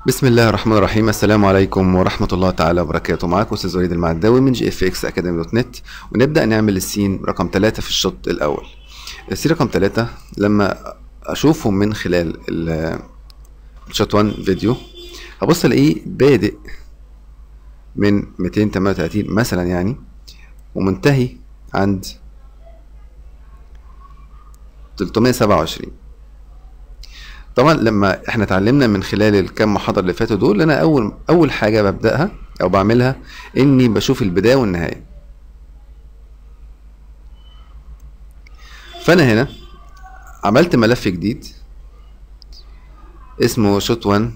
بسم الله الرحمن الرحيم السلام عليكم ورحمة الله تعالى وبركاته معاكم أستاذ وليد المعداوي من جي اف اكس اكاديمي دوت نت ونبدأ نعمل السين رقم ثلاثة في الشوط الأول السين رقم ثلاثة لما أشوفه من خلال ال- الشوط 1 فيديو هبص ألاقيه بادئ من 238 مثلا يعني ومنتهي عند 327 طبعا لما احنا اتعلمنا من خلال الكام محاضره اللي فاتوا دول انا اول اول حاجه ببداها او بعملها اني بشوف البدايه والنهايه فانا هنا عملت ملف جديد اسمه شوت 1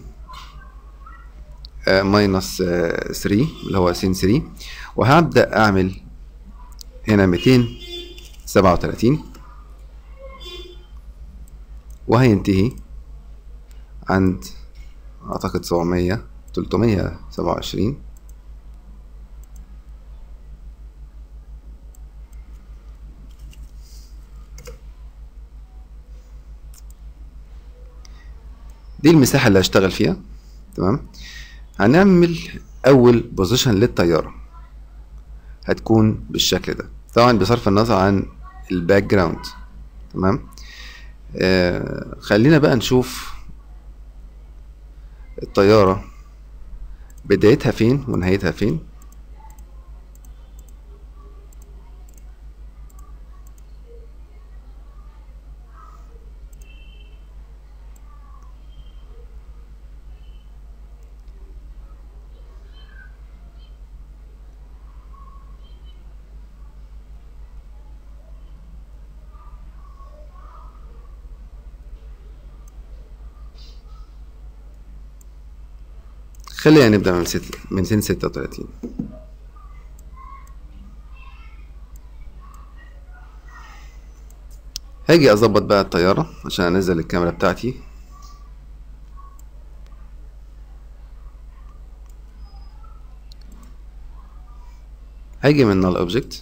ماينس 3 اللي هو سين 3 وهبدا اعمل هنا 237 وهينتهي عند اعتقد 700 327 دي المساحة اللي هشتغل فيها تمام هنعمل أول بوزيشن للطيارة هتكون بالشكل ده طبعا بصرف النظر عن الباك جراوند تمام آه خلينا بقى نشوف الطيارة بدايتها فين ونهايتها فين خلينا نبدأ من ست من سن ستة وتلاتين هاجي أظبط بقى الطيارة عشان أنزل الكاميرا بتاعتي هاجي من null object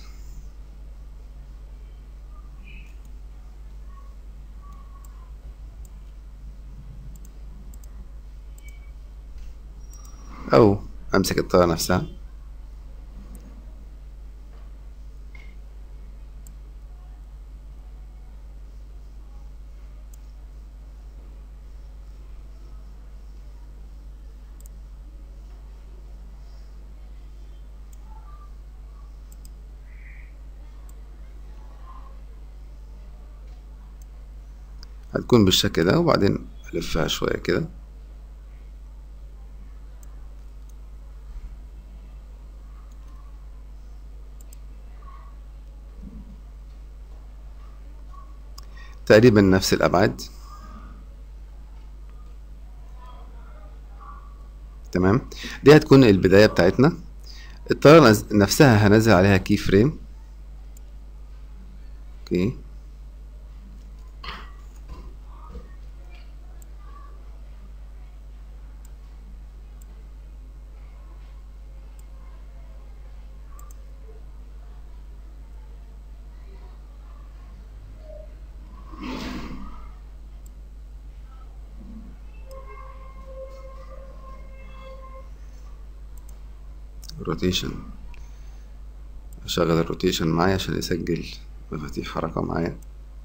أو أمسك الطيارة نفسها هتكون بالشكل ده وبعدين ألفها شوية كده تقريبا نفس الأبعاد تمام دي هتكون البداية بتاعتنا الطيارة نز- نفسها هنزل عليها كي فريم اوكي روتيشن اشغل الروتيشن معايا عشان يسجل مفاتيح حركة معايا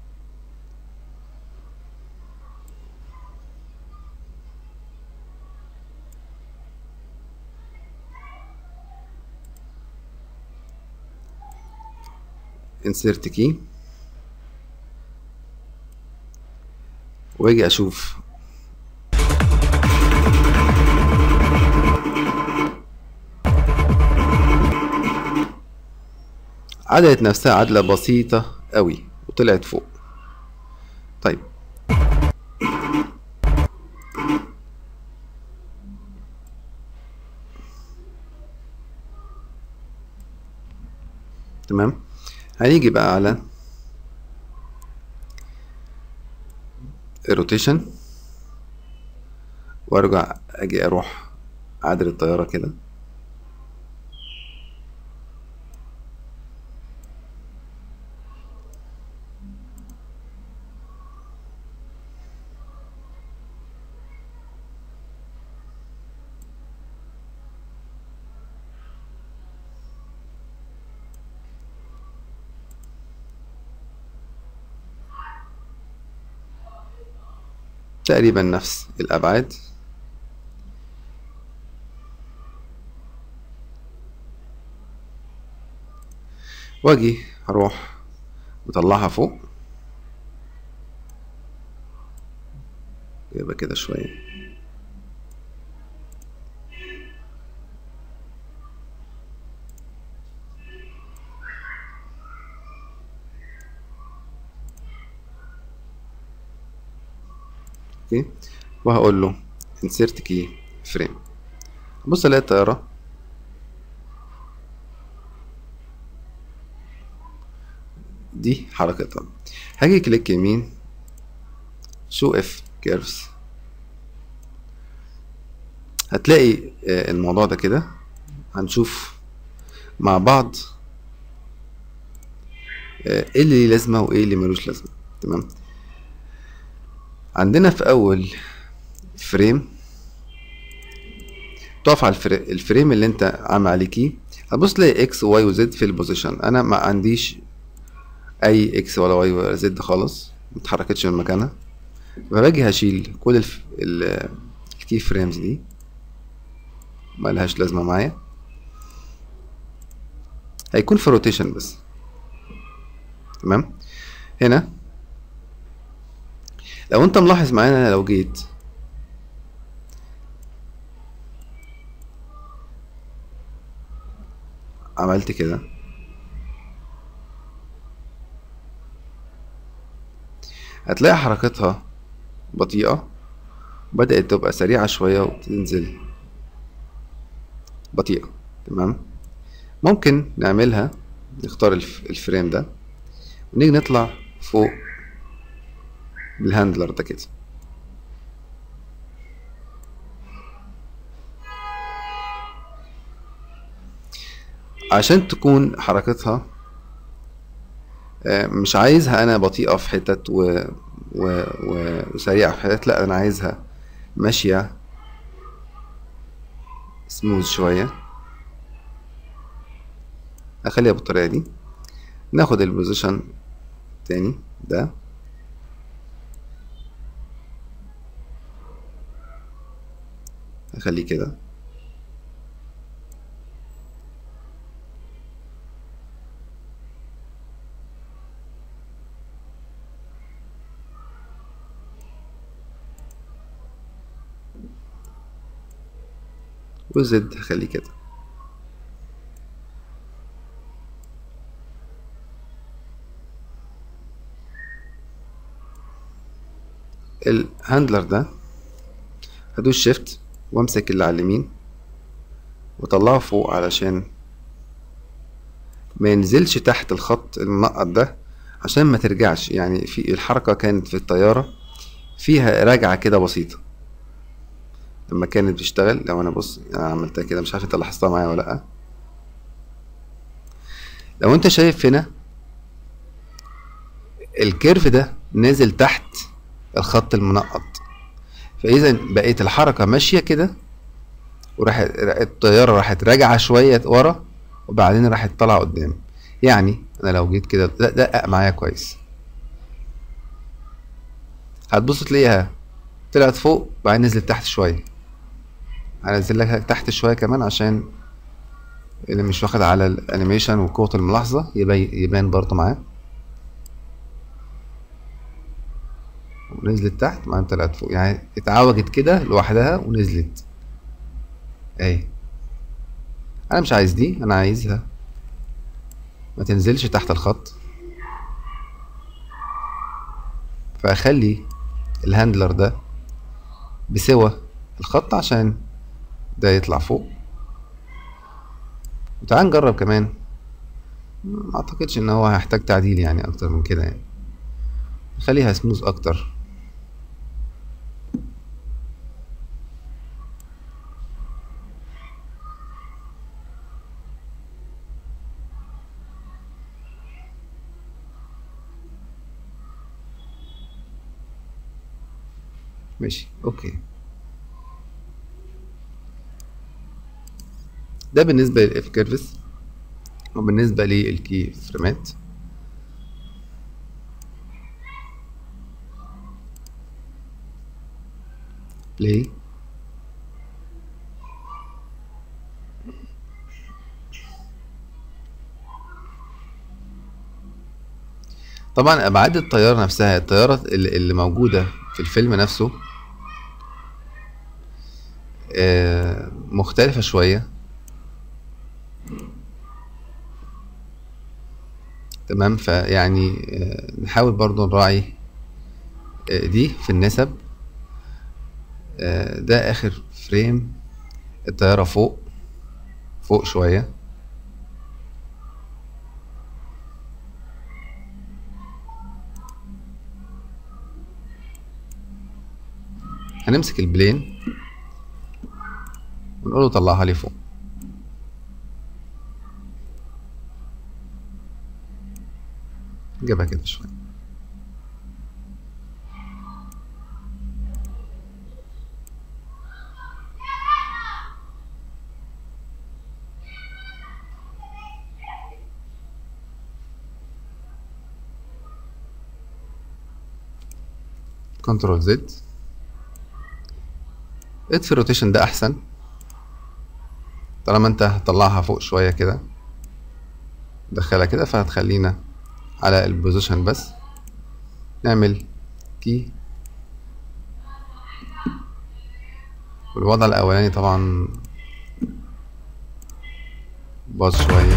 insert key واجي اشوف عدلت نفسها عدلة بسيطة قوي وطلعت فوق طيب تمام هنيجي بقى على الروتيشن وارجع اجي اروح اعدل الطيارة كده تقريبا نفس الابعاد واجي هروح مطلعها فوق يبقى كده شويه اوكي وهقول له insert key frame بص الاقي الطيارة دي حركتها هاجي كليك يمين شو اف كيرفز هتلاقي آه، الموضوع ده كده هنشوف مع بعض آه، ايه اللي ليه لازمه وايه اللي ملوش لازمه تمام عندنا في اول فريم تقف على الفريم اللي انت عامل عليه كي هتبص تلاقي اكس وواي وزد في البوزيشن انا ما عنديش اي اكس ولا واي ولا زد خالص متحركتش من مكانها فباجي هشيل كل الف... ال... الكي فريمز دي ملهاش لازمه معايا هيكون في روتيشن بس تمام هنا لو انت ملاحظ معايا انا لو جيت عملت كده هتلاقي حركتها بطيئة بدأت تبقى سريعة شوية وتنزل بطيئة تمام ممكن نعملها نختار الفريم ده ونيجي نطلع فوق بالهاندلر ده كده عشان تكون حركتها آه، مش عايزها انا بطيئة في حتت و... و... و... وسريعة في حتت لا انا عايزها ماشية سموز شوية اخليها بالطريقة دي ناخد البوزيشن تاني ده اخليه كده وزد هخليه كده الهاندلر ده هدوس شيفت وامسك اللي على اليمين واطلعه فوق علشان ما ينزلش تحت الخط المنقط ده عشان ما ترجعش يعني في الحركة كانت في الطيارة فيها رجعة كده بسيطة لما كانت بتشتغل لو انا بص انا عملتها كده مش عارف انت لاحظتها معايا ولا لا لو انت شايف هنا الكيرف ده نازل تحت الخط المنقط فاذا بقيت الحركه ماشيه كده وراحت الطياره راحت راجعه شويه ورا وبعدين راحت طالعه قدام يعني انا لو جيت كده دقق معايا كويس هتبص تلاقيها طلعت فوق وبعدين نزلت تحت شويه هنزل لك تحت شويه كمان عشان اللي مش واخد على الانيميشن وقوه الملاحظه يبان برضه معاه ونزلت تحت مع طلعت فوق يعني اتعوجت كده لوحدها ونزلت اهي انا مش عايز دي انا عايزها ما تنزلش تحت الخط فاخلي الهاندلر ده بسوى الخط عشان ده يطلع فوق وتعال نجرب كمان ما اعتقدش ان هو هيحتاج تعديل يعني اكتر من كده يعني نخليها سموز اكتر ماشي اوكي ده بالنسبة للاف كيرفز وبالنسبة للكي فريمات بلاي طبعا ابعاد الطياره نفسها الطياره اللي اللي موجوده في الفيلم نفسه آه، مختلفه شويه تمام فيعني آه، نحاول برضو نراعي آه، دي في النسب آه، ده اخر فريم الطياره فوق فوق شويه هنمسك البلين ونقول له طلعها لي فوق جيبها كده شوية كنترول زد اطفي الروتيشن ده احسن طالما انت هتطلعها فوق شوية كده دخلها كده فهتخلينا على البوزيشن بس نعمل كي والوضع الاولاني طبعا باظ شوية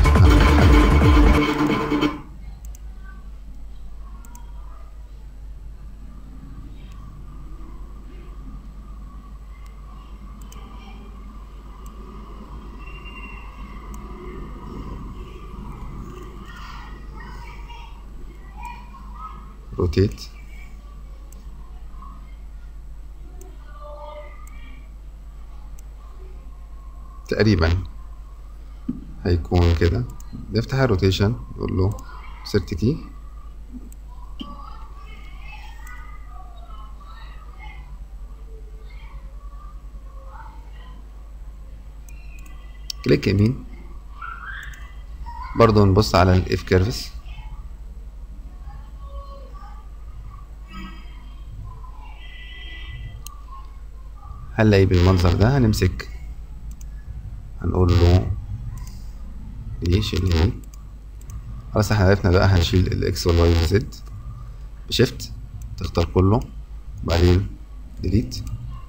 روتيت تقريبا هيكون كده نفتح الروتيشن نقول له سيرت كي كليك يمين برضو نبص على الاف كيرفس هنلاقي بالمنظر ده هنمسك هنقول له دي شيل دي خلاص احنا عرفنا بقى هنشيل الاكس والواي والزد بشيفت تختار كله وبعدين ديليت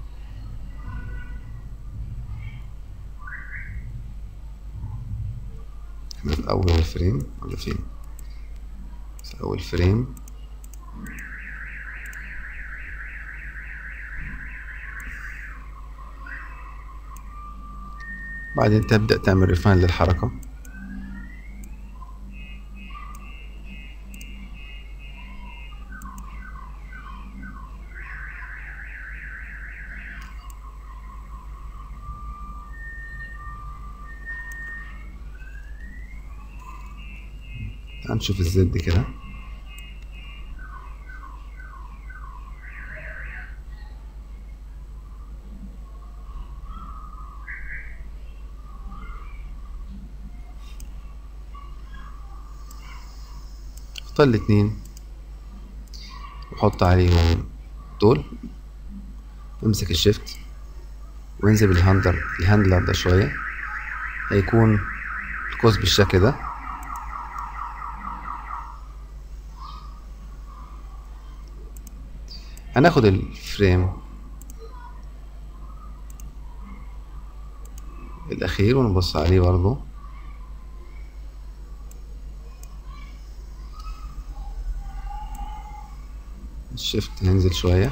احنا في اول الفريم ولا فين في اول فريم بعدين تبدأ تعمل ريفاين للحركة تعال نشوف الزد كده اختار الاتنين وحط عليهم دول وامسك الشيفت وانزل بالهاندلر الهاندلر ده شوية هيكون القوس بالشكل ده هناخد الفريم الأخير ونبص عليه برضو الشيفت هنزل شوية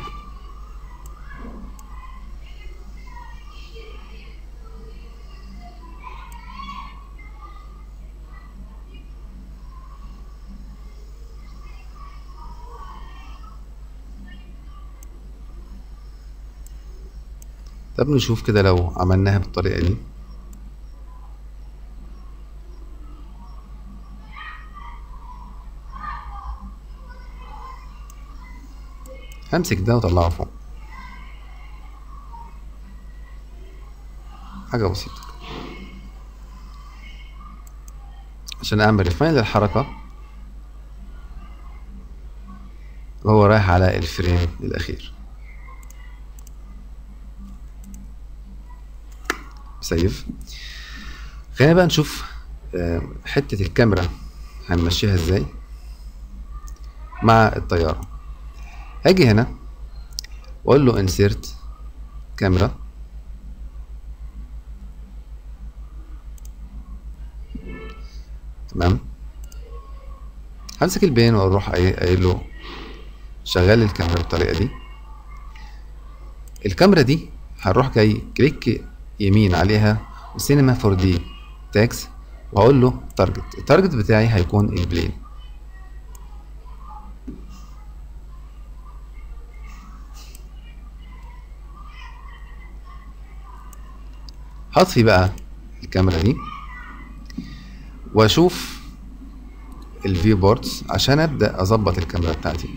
طب نشوف كده لو عملناها بالطريقة دي همسك ده واطلعه فوق حاجة بسيطة عشان اعمل ريفاين للحركة وهو رايح على الفريم الأخير سيف خلينا بقى نشوف آه، حتة الكاميرا هنمشيها ازاي مع الطيارة هاجي هنا واقول له insert كاميرا تمام همسك البين واروح قايل له شغال الكاميرا بالطريقة دي الكاميرا دي هنروح جاي كليك يمين عليها وسينما 4 دي تاكس وهقول له تارجت التارجت بتاعي هيكون البلين هطفي بقى الكاميرا دي واشوف الفيو بوردز عشان ابدا اظبط الكاميرا بتاعتي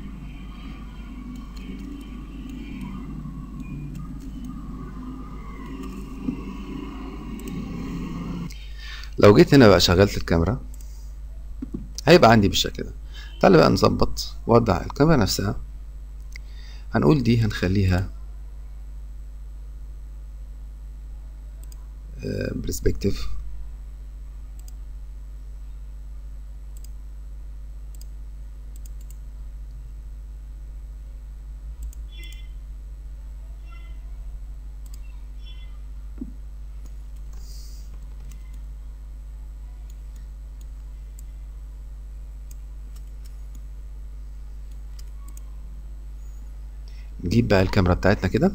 لو جيت هنا بقى شغلت الكاميرا هيبقى عندي بالشكل ده تعالى بقى نظبط وضع الكاميرا نفسها هنقول دي هنخليها برسبكتيف نجيب بقى الكاميرا بتاعتنا كده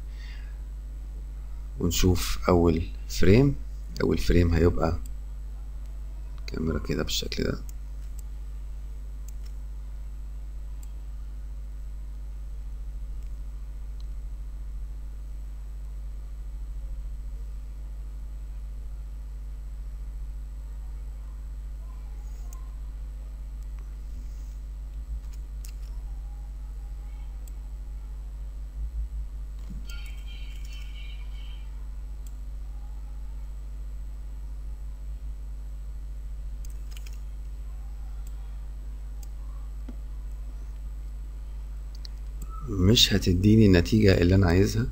ونشوف اول فريم اول فريم هيبقى الكاميرا كده بالشكل ده مش هتديني النتيجة اللي أنا عايزها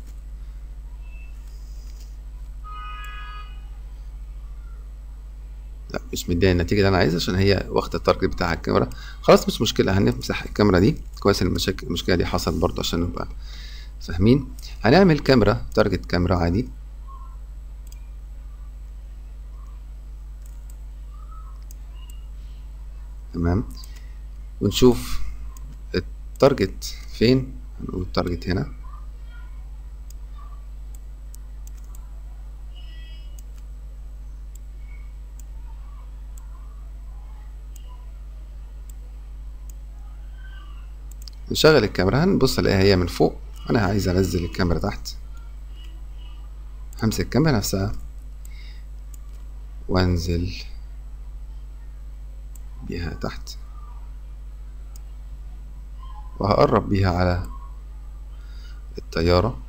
لا مش مديها النتيجة اللي أنا عايزها عشان هي واخدة التارجت بتاع الكاميرا خلاص مش مشكلة هنمسح الكاميرا دي كويس المشاكل المشكلة دي حصلت برضه عشان نبقى فاهمين هنعمل كاميرا تارجت كاميرا عادي تمام ونشوف التارجت فين هنقول التارجت هنا نشغل الكاميرا هنبص الاقيها هي من فوق انا عايز انزل الكاميرا تحت همسك الكاميرا نفسها وانزل بيها تحت وهقرب بيها على الطيارة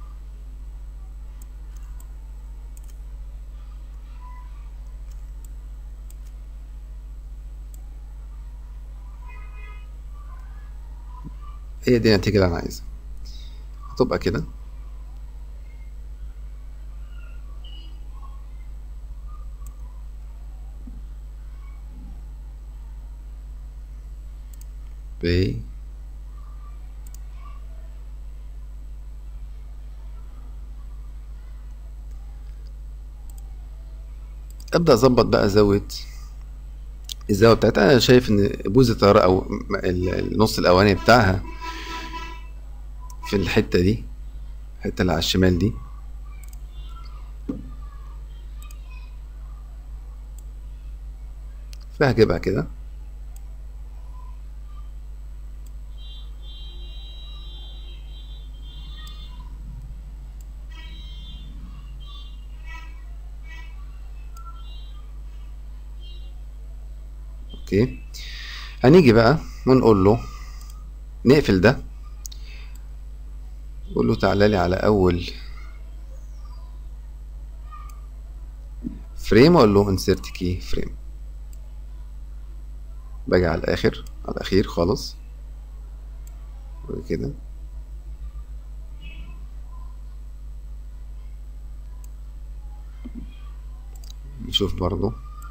هي دي النتيجة اللي أنا عايزها هتبقى كده بي ابدا اظبط بقى زاويه الزاويه بتاعتها انا شايف ان بوز الطياره او النص الاولاني بتاعها في الحته دي الحته اللي على الشمال دي فهجيبها كده اوكي هنيجي بقى ونقول له نقفل ده نقول له تعالى لي على اول فريم واقول له insert key frame باجي على الاخر على الاخير خالص وكده نشوف برضو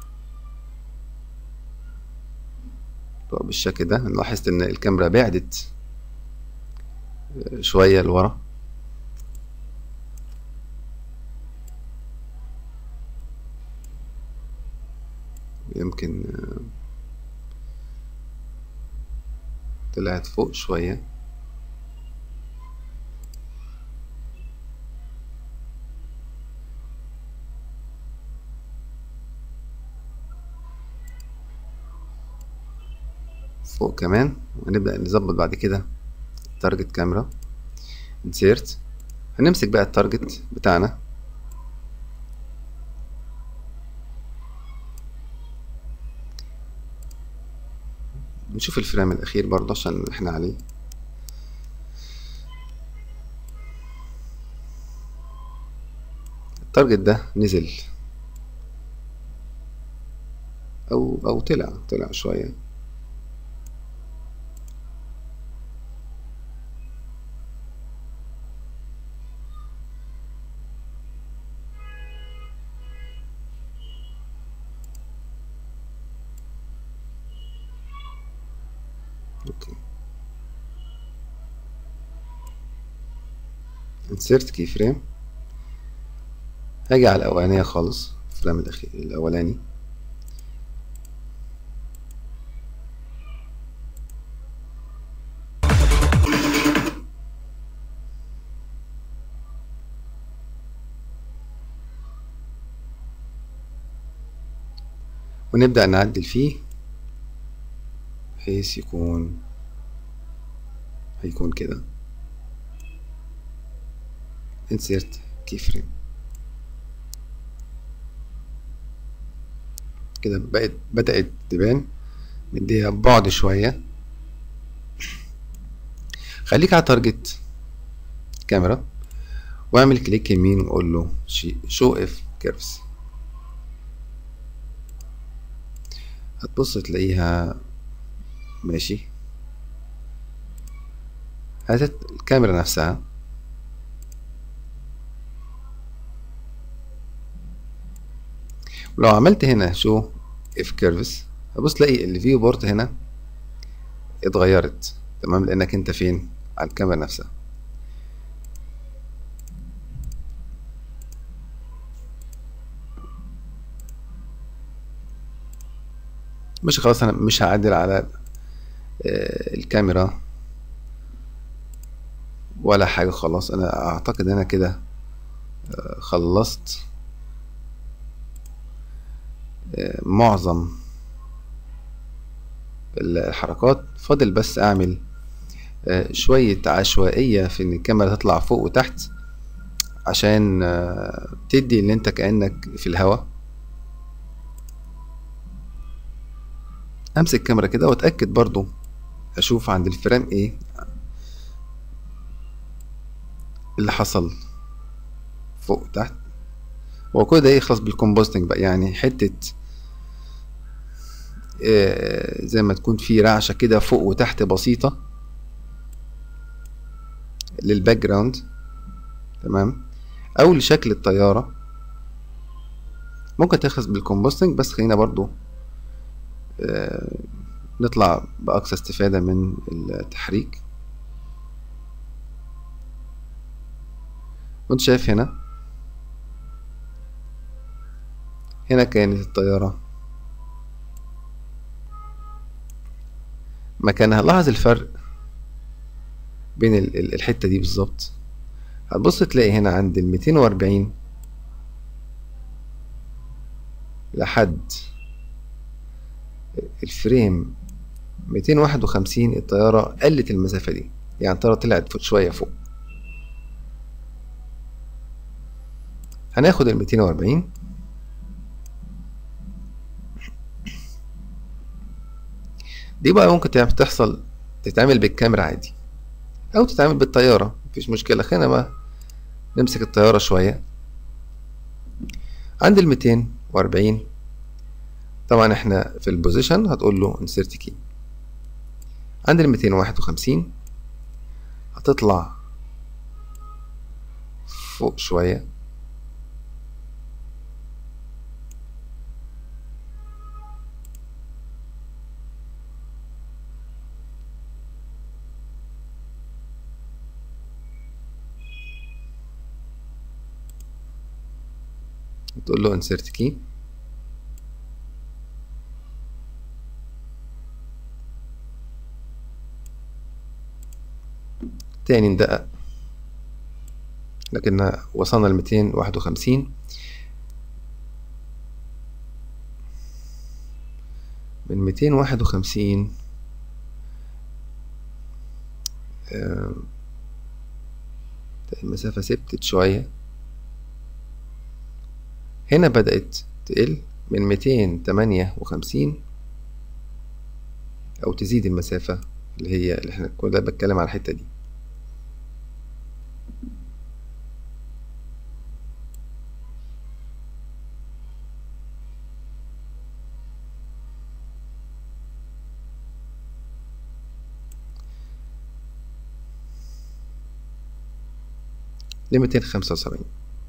طب بالشكل ده لاحظت ان الكاميرا بعدت شوية لورا يمكن طلعت فوق شوية فوق كمان ونبدأ نظبط بعد كده تارجت كاميرا insert هنمسك بقى التارجت بتاعنا نشوف الفريم الأخير برضه عشان احنا عليه التارجت ده نزل أو أو طلع طلع شوية اوكي insert key frame هاجي على الأولانية خالص الفريم الأخير الأولاني ونبدأ نعدل فيه بحيث يكون هيكون كده insert keyframe كده بقت بدأت تبان مديها بعد شوية خليك على تارجت كاميرا واعمل كليك يمين وقول له شو اف كيرفز هتبص تلاقيها ماشي هات الكاميرا نفسها ولو عملت هنا شو اف كيرفز هبص تلاقي الفيو بورت هنا اتغيرت تمام لانك انت فين على الكاميرا نفسها مش خلاص انا مش هعدل على الكاميرا ولا حاجة خلاص انا اعتقد انا كده خلصت معظم الحركات فاضل بس اعمل شوية عشوائية في ان الكاميرا تطلع فوق وتحت عشان تدي ان انت كأنك في الهواء امسك الكاميرا كده واتأكد برضو اشوف عند الفريم ايه اللي حصل فوق وتحت هو كل ده يخلص بالكومبوستنج بقى يعني حتة آه زي ما تكون في رعشة كده فوق وتحت بسيطة للباك جراوند تمام او لشكل الطيارة ممكن تخلص بالكومبوستنج بس خلينا برضو آه نطلع بأقصى استفادة من التحريك وانت شايف هنا هنا كانت الطيارة مكانها لاحظ الفرق بين الحتة دي بالظبط هتبص تلاقي هنا عند الميتين وأربعين لحد الفريم ميتين واحد وخمسين الطيارة قلت المسافة دي يعني الطيارة طلعت شوية فوق هناخد الميتين وأربعين دي بقى ممكن تحصل تتعمل بالكاميرا عادي أو تتعمل بالطيارة مفيش مشكلة خلينا بقى نمسك الطيارة شوية عند الميتين وأربعين طبعا احنا في البوزيشن هتقول له insert key عند الميتين واحد وخمسين هتطلع فوق شوية تقول له insert key تاني ندقق لكن وصلنا لميتين واحد وخمسين من ميتين واحد وخمسين المسافة ثبتت شوية هنا بدأت تقل من ميتين تمانية وخمسين أو تزيد المسافة اللي هي اللي احنا كنا بتكلم على الحتة دي لميتين خمسة وسبعين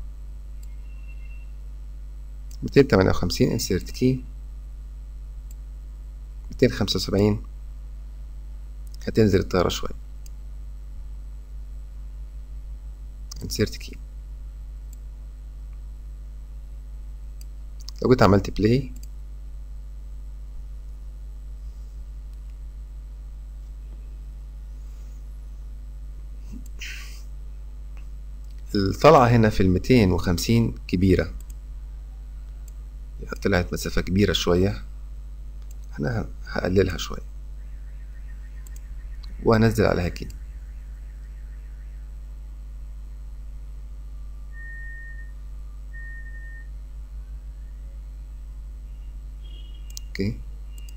ميتين تمانية وخمسين insert key ميتين خمسة وسبعين هتنزل الطيارة شوية insert key لو جيت عملت بلاي الطلعة هنا في الميتين وخمسين كبيرة يعني طلعت مسافة كبيرة شوية أنا هقللها شوية وهنزل عليها كده اوكي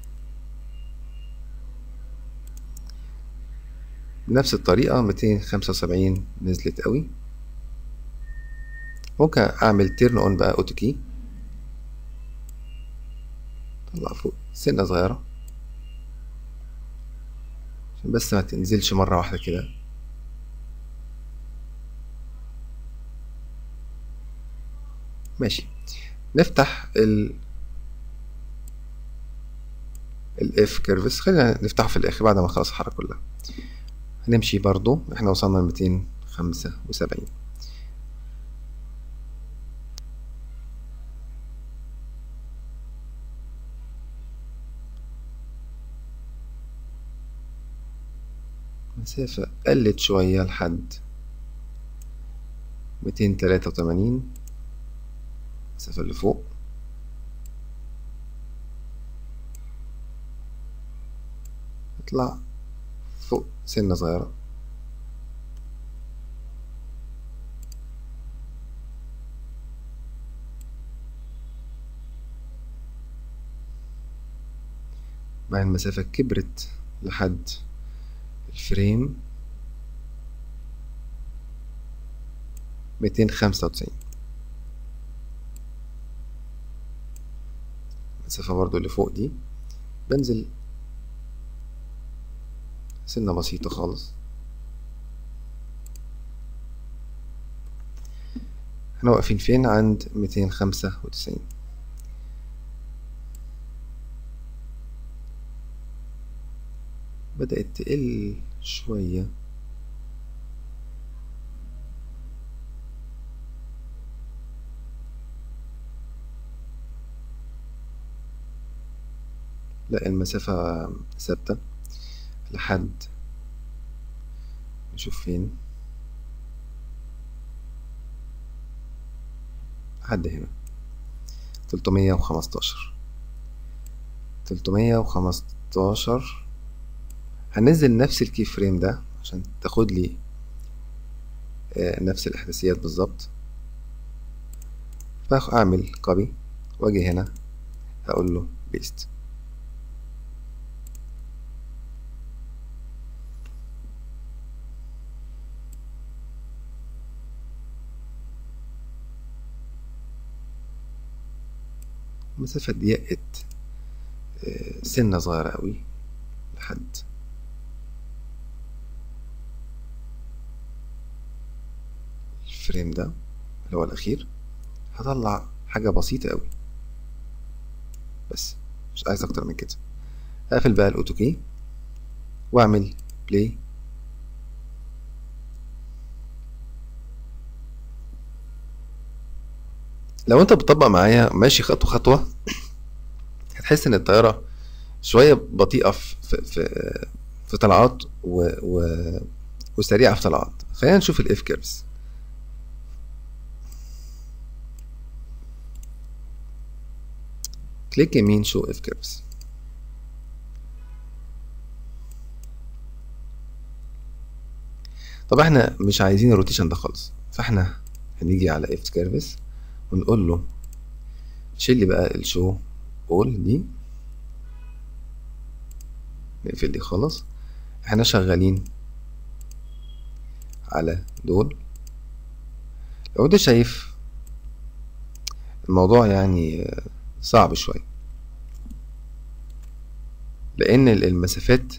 بنفس الطريقة ميتين خمسة وسبعين نزلت قوي ممكن اعمل تيرن اون بقى اوتو كي طلع فوق سنة صغيرة عشان بس ما تنزلش مرة واحدة كده ماشي نفتح ال الاف كيرفس خلينا نفتحه في الاخر بعد ما نخلص الحركة كلها هنمشي برضو احنا وصلنا لميتين خمسة وسبعين المسافة قلت شوية لحد ميتين تلاتة وتمانين المسافة اللي فوق اطلع فوق سنة صغيرة مع المسافة كبرت لحد الفريم ميتين خمسة وتسعين المسافة برضو اللي فوق دي بنزل سنة بسيطة خالص احنا واقفين فين عند ميتين خمسة وتسعين بدأت تقل شوية لا المسافة ثابتة لحد نشوف فين لحد هنا تلتمية وخمستاشر تلتمية وخمستاشر هنزل نفس الكي فريم ده عشان تاخد لي آه نفس الاحداثيات بالظبط فاعمل كوبي واجي هنا هقول له بيست المسافة ضيقت آه سنة صغيرة قوي لحد الفريم ده اللي هو الأخير هطلع حاجة بسيطة قوي بس مش عايز أكتر من كده هقفل بقى الأوتو كي وأعمل بلاي لو انت بتطبق معايا ماشي خطوة خطوة هتحس ان الطيارة شوية بطيئة في في في طلعات و, و وسريعة في طلعات خلينا نشوف الاف كيرفز كليك يمين شو اف كيرفز طب احنا مش عايزين الروتيشن ده خالص فاحنا هنيجي على اف كيرفز ونقول له شيل لي بقى الشو اول دي نقفل دي خالص احنا شغالين على دول لو انت شايف الموضوع يعني صعب شوية لأن المسافات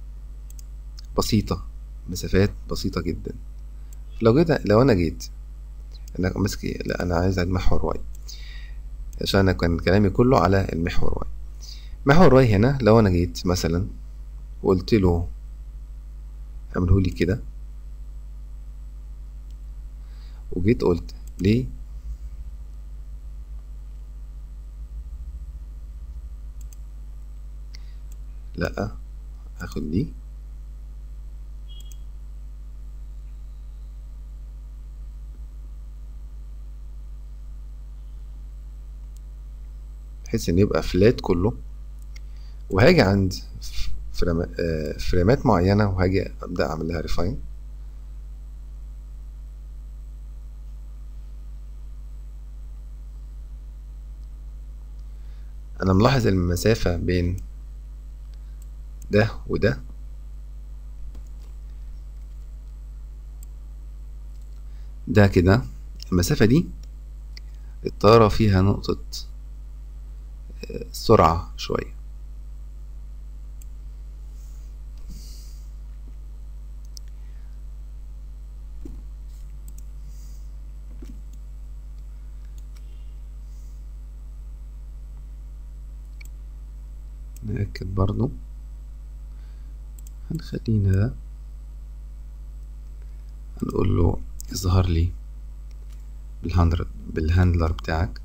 بسيطة مسافات بسيطة جدا لو جيت لو أنا جيت أنا ماسك لا أنا عايز المحور واي عشان أنا كان كلامي كله على المحور واي محور واي هنا لو أنا جيت مثلا وقلت له اعمله لي كده وجيت قلت ليه لا هاخد دي بحيث ان يبقى فلات كله وهاجي عند فريمات معينة وهاجي ابدأ اعمل لها ريفاين انا ملاحظ المسافة بين ده وده ده كده المسافة دي الطارة فيها نقطة سرعة شوية نأكد برضو هنخلينا ده هنقول له اظهر لي بالهاندلر بالهاندلر بتاعك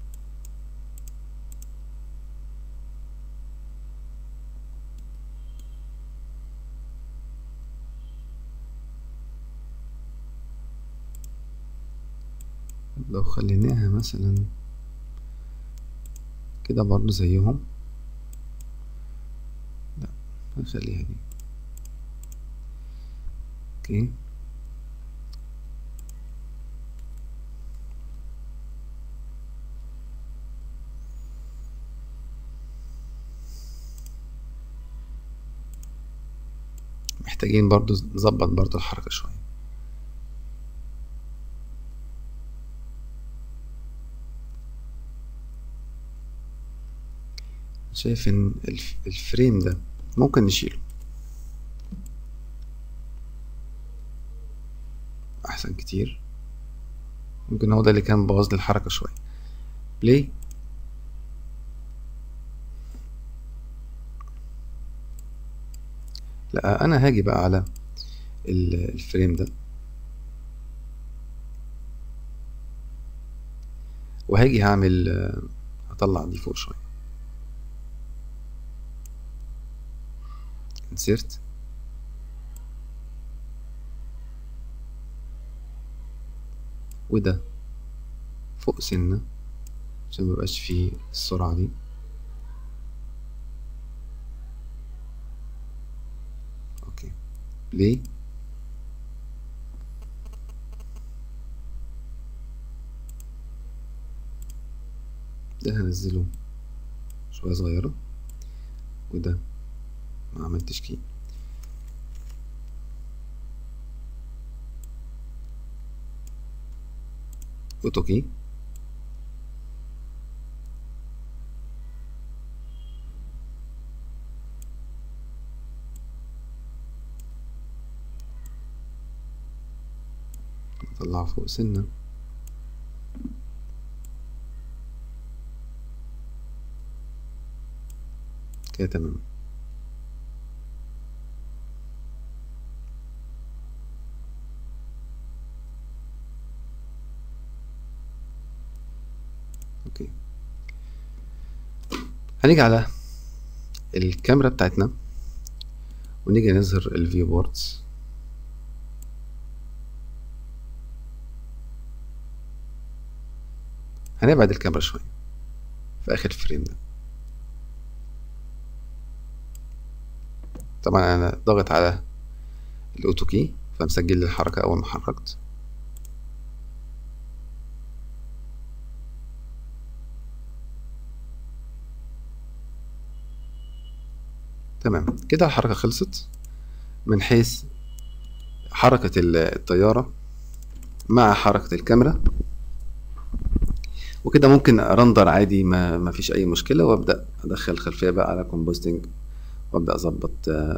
لو خليناها مثلا كده برضو زيهم لا هنخليها دي اوكي محتاجين برضو نظبط برضو الحركة شوية شايف ان الفريم ده ممكن نشيله احسن كتير ممكن هو ده اللي كان بوظ لي الحركة شوية بلاي لا انا هاجي بقى على الفريم ده وهاجي هعمل هطلع دي فوق شوية insert وده فوق سنة عشان ميبقاش فيه السرعة دي اوكي بلاي ده هنزله شوية صغيرة وده ما عملتش كي اوتو كي نطلعه فوق سنة كده تمام هنيجي على الكاميرا بتاعتنا ونيجي نظهر الفيو بوردز هنبعد الكاميرا شوية في آخر فريم ده طبعا أنا ضاغط على الأوتو كي فمسجل لي الحركة أول ما حركت تمام كده الحركة خلصت من حيث حركة الطيارة مع حركة الكاميرا وكده ممكن ارندر عادي ما, ما فيش اي مشكله وابدا ادخل خلفيه بقى على كومبوستنج وابدا اظبط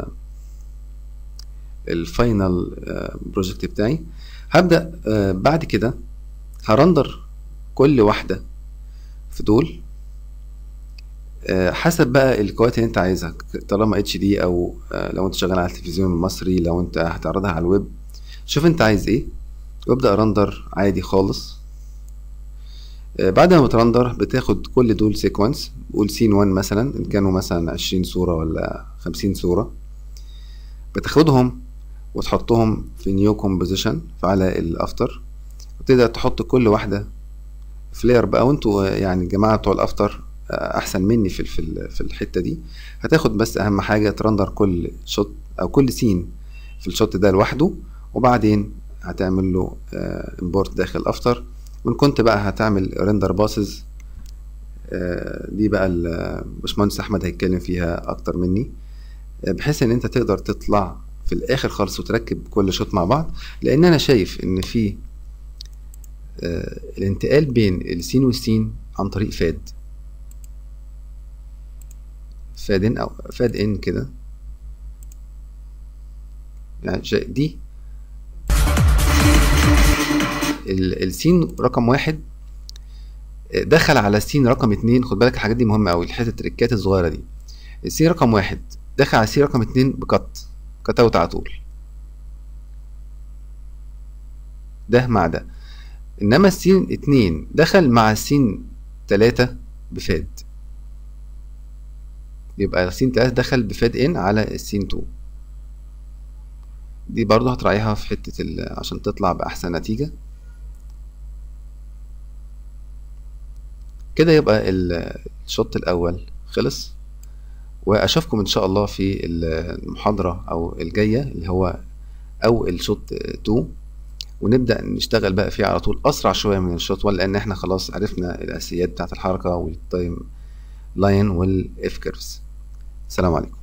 الفاينل بروجكت بتاعي هبدا آه، بعد كده هرندر كل واحده في دول آه، حسب بقى الكواليتي اللي انت عايزها طالما اتش دي او آه، لو انت شغال على التلفزيون المصري لو انت هتعرضها على الويب شوف انت عايز ايه وابدا رندر عادي خالص آه، بعد ما بترندر بتاخد كل دول سيكونس قول سين 1 مثلا ان كانوا مثلا 20 صورة ولا 50 صورة بتاخدهم وتحطهم في نيو كومبوزيشن على الافتر وتبدأ تحط كل واحدة فلير بقى وانتوا يعني الجماعة بتوع الافتر آه، احسن مني في في في الحتة دي هتاخد بس اهم حاجة ترندر كل شوت او كل سين في الشوت ده لوحده وبعدين هتعمل له امبورت داخل افتر وان كنت بقى هتعمل ريندر باسز دي بقى الباشمهندس احمد هيتكلم فيها اكتر مني آه، بحيث ان انت تقدر تطلع في الاخر خالص وتركب كل شوط مع بعض لان انا شايف ان في آه، الانتقال بين السين والسين عن طريق فاد فاد ان او فاد ان كده يعني دي السين رقم واحد دخل على السين رقم اتنين خد بالك الحاجات دي مهمة أوي الحتة التريكات الصغيرة دي السين رقم واحد دخل على السين رقم اتنين بكت كت اوت على طول ده مع ده انما السين اتنين دخل مع السين تلاتة بفاد يبقى السين تلاتة دخل بفاد ان على السين تو دي برضه هتراعيها في حتة عشان تطلع بأحسن نتيجة كده يبقى الشوط الأول خلص وأشوفكم إن شاء الله في المحاضرة أو الجاية اللي هو أو الشوط 2 ونبدأ نشتغل بقى فيه على طول أسرع شوية من الشوط 1 لأن إحنا خلاص عرفنا الأساسيات بتاعة الحركة والتايم لاين والإف كيرفز السلام عليكم